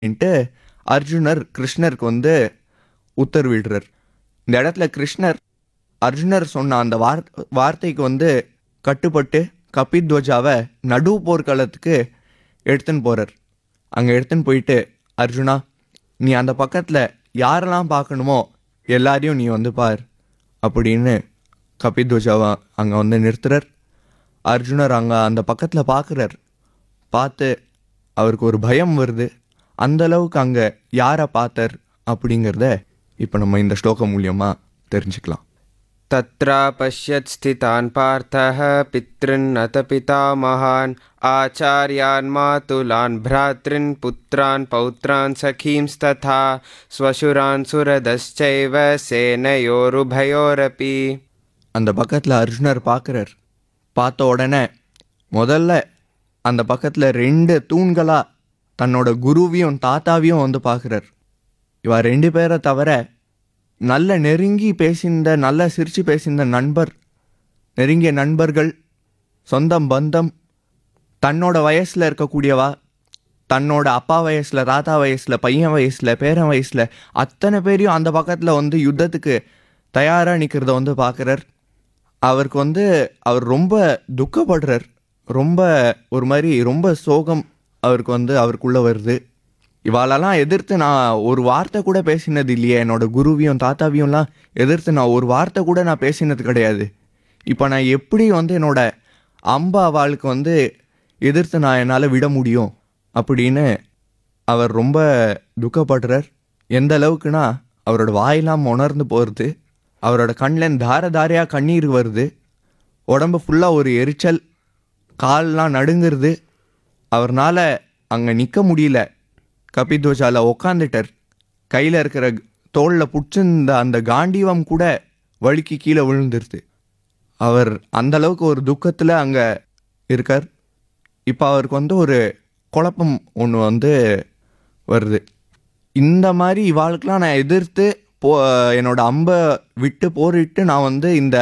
ன்ட்டு அர்ஜுனர் கிருஷ்ணருக்கு வந்து உத்தரவிடுறார் இந்த இடத்துல கிருஷ்ணர் அர்ஜுனர் சொன்ன அந்த வார் வார்த்தைக்கு வந்து கட்டுப்பட்டு கபித்வஜாவை நடு போர்க்களத்துக்கு எடுத்துன்னு போகிறார் அங்கே எடுத்துன்னு போயிட்டு அர்ஜுனா நீ அந்த பக்கத்தில் யாரெல்லாம் பார்க்கணுமோ எல்லாரையும் நீ வந்து பார் அப்படின்னு கபித்வஜாவை அங்கே வந்து நிறுத்துறார் அர்ஜுனர் அங்கே அந்த பக்கத்தில் பார்க்குறார் பார்த்து அவருக்கு ஒரு பயம் வருது அந்த அளவுக்கு அங்கே யாரை பார்த்தார் அப்படிங்கிறத இப்போ நம்ம இந்த ஸ்லோகம் மூலியமாக தெரிஞ்சுக்கலாம் तत्रापश्यत् स्थितान् पार्थः पितॄन्नत पितामहान् आचार्यान् मातुलान् भ्रातॄन् पुत्रान् पौत्रान् सखींस्तथा स्वशुरान् सुरदश्चैव सेनयोरुभयोरपि அந்த பக்கத்தில் அர்ஜுனர் பார்க்குறார் பார்த்த உடனே முதல்ல அந்த பக்கத்தில் ரெண்டு தூண்களாக தன்னோட குருவையும் தாத்தாவையும் வந்து பார்க்குறார் இவ ரெண்டு பேரை தவிர நல்ல நெருங்கி பேசியிருந்த நல்ல சிரித்து பேசியிருந்த நண்பர் நெருங்கிய நண்பர்கள் சொந்தம் பந்தம் தன்னோட வயசில் இருக்கக்கூடியவா தன்னோட அப்பா வயசில் தாத்தா வயசில் பையன் வயசில் பேரன் வயசில் அத்தனை பேரையும் அந்த பக்கத்தில் வந்து யுத்தத்துக்கு தயாராக நிற்கிறத வந்து பார்க்குறார் அவருக்கு வந்து அவர் ரொம்ப துக்கப்படுறார் ரொம்ப ஒரு மாதிரி ரொம்ப சோகம் அவருக்கு வந்து அவருக்குள்ளே வருது இவாளெல்லாம் எதிர்த்து நான் ஒரு வார்த்தை கூட பேசினது இல்லையே என்னோட குருவையும் தாத்தாவையும்லாம் எதிர்த்து நான் ஒரு வார்த்தை கூட நான் பேசினது கிடையாது இப்போ நான் எப்படி வந்து என்னோட அம்பா அவளுக்கு வந்து எதிர்த்து நான் என்னால் விட முடியும் அப்படின்னு அவர் ரொம்ப துக்கப்படுறார் எந்த அளவுக்குனா அவரோட வாயெல்லாம் உணர்ந்து போகிறது அவரோட கண்ணில் தார தாரையாக கண்ணீர் வருது உடம்பு ஃபுல்லாக ஒரு எரிச்சல் கால்லாம் நடுங்குறது அவர்னால் அங்கே நிற்க முடியல கபித்வஜால உக்காந்துட்டார் கையில் இருக்கிற தோளில் பிடிச்சிருந்த அந்த காண்டீவம் கூட வழுக்கி கீழே விழுந்துருது அவர் அந்த அளவுக்கு ஒரு துக்கத்தில் அங்கே இருக்கார் இப்போ அவருக்கு வந்து ஒரு குழப்பம் ஒன்று வந்து வருது இந்த மாதிரி இவாளுக்கெலாம் நான் எதிர்த்து போ என்னோட அம்பை விட்டு போரிட்டு நான் வந்து இந்த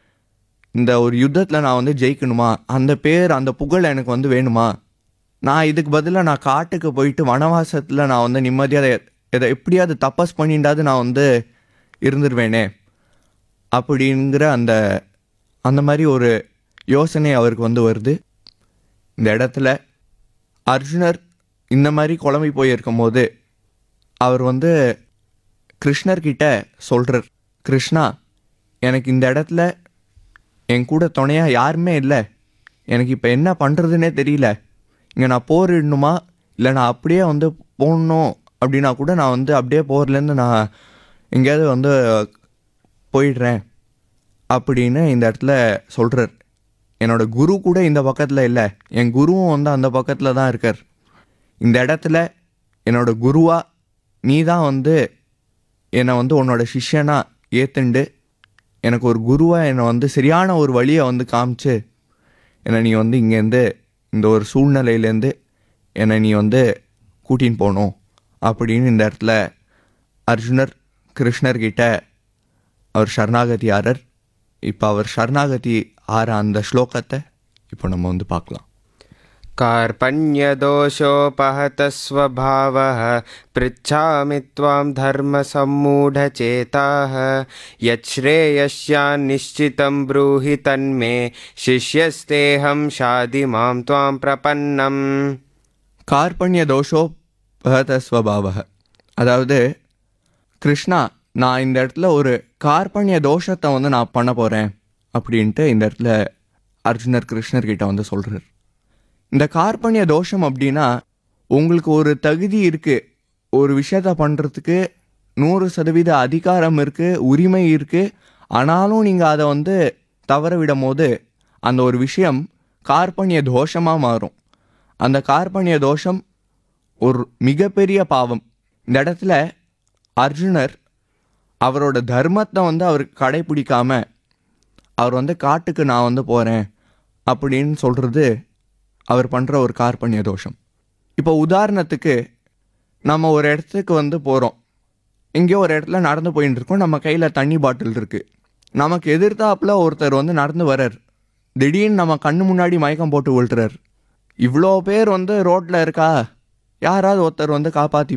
இந்த ஒரு யுத்தத்தில் நான் வந்து ஜெயிக்கணுமா அந்த பேர் அந்த புகழ் எனக்கு வந்து வேணுமா நான் இதுக்கு பதிலாக நான் காட்டுக்கு போயிட்டு வனவாசத்தில் நான் வந்து நிம்மதியாக இதை எப்படியாவது தப்பஸ் பண்ணிண்டாவது நான் வந்து இருந்துருவேனே அப்படிங்கிற அந்த அந்த மாதிரி ஒரு யோசனை அவருக்கு வந்து வருது இந்த இடத்துல அர்ஜுனர் இந்த மாதிரி குழம்பி போயிருக்கும் போது அவர் வந்து கிருஷ்ணர்கிட்ட சொல்கிறார் கிருஷ்ணா எனக்கு இந்த இடத்துல என் கூட துணையாக யாருமே இல்லை எனக்கு இப்போ என்ன பண்ணுறதுனே தெரியல இங்கே நான் போரிடணுமா இல்லை நான் அப்படியே வந்து போடணும் அப்படின்னா கூட நான் வந்து அப்படியே போர்லேருந்து நான் எங்கேயாவது வந்து போயிடுறேன் அப்படின்னு இந்த இடத்துல சொல்கிறார் என்னோட குரு கூட இந்த பக்கத்தில் இல்லை என் குருவும் வந்து அந்த பக்கத்தில் தான் இருக்கார் இந்த இடத்துல என்னோட குருவா நீ தான் வந்து என்னை வந்து உன்னோட சிஷ்யனா ஏத்துண்டு எனக்கு ஒரு குருவாக என்னை வந்து சரியான ஒரு வழியை வந்து காமிச்சு என்னை நீ வந்து இங்கேருந்து இந்த ஒரு சூழ்நிலையிலேருந்து என்னை நீ வந்து கூட்டின்னு போகணும் அப்படின்னு இந்த இடத்துல அர்ஜுனர் கிருஷ்ணர்கிட்ட அவர் சரணாகதி ஆறர் இப்போ அவர் சரணாகதி ஆற அந்த ஸ்லோகத்தை இப்போ நம்ம வந்து பார்க்கலாம் कार्पण्यदोषोपहतः स्वभावः पृच्छामि त्वां धर्मसम्मूढचेताः यच्छ्रेयस्यान्निश्चितं ब्रूहि तन्मे शिष्यस्तेऽहं शादि मां त्वां प्रपन्नम् கார்பண்ய தோஷோ பகத ஸ்வபாவக அதாவது கிருஷ்ணா நான் இந்த இடத்துல ஒரு கார்பண்ய தோஷத்தை வந்து நான் பண்ண போகிறேன் அப்படின்ட்டு இந்த இடத்துல அர்ஜுனர் கிருஷ்ணர்கிட்ட வந்து சொல்கிறார் இந்த கார்பண்ய தோஷம் அப்படின்னா உங்களுக்கு ஒரு தகுதி இருக்குது ஒரு விஷயத்த பண்ணுறதுக்கு நூறு சதவீத அதிகாரம் இருக்குது உரிமை இருக்குது ஆனாலும் நீங்கள் அதை வந்து தவற விடும் போது அந்த ஒரு விஷயம் கார்பண்ய தோஷமாக மாறும் அந்த கார்பண்ய தோஷம் ஒரு மிகப்பெரிய பாவம் இந்த இடத்துல அர்ஜுனர் அவரோட தர்மத்தை வந்து அவர் கடைபிடிக்காம அவர் வந்து காட்டுக்கு நான் வந்து போகிறேன் அப்படின்னு சொல்கிறது அவர் பண்ணுற ஒரு கார்பண்ய தோஷம் இப்போ உதாரணத்துக்கு நம்ம ஒரு இடத்துக்கு வந்து போகிறோம் எங்கேயோ ஒரு இடத்துல நடந்து போயின்னு இருக்கோம் நம்ம கையில் தண்ணி பாட்டில் இருக்குது நமக்கு எதிர்த்தாப்புல ஒருத்தர் வந்து நடந்து வர்றார் திடீர்னு நம்ம கண்ணு முன்னாடி மயக்கம் போட்டு விழுத்துறார் இவ்வளோ பேர் வந்து ரோட்டில் இருக்கா யாராவது ஒருத்தர் வந்து காப்பாற்றி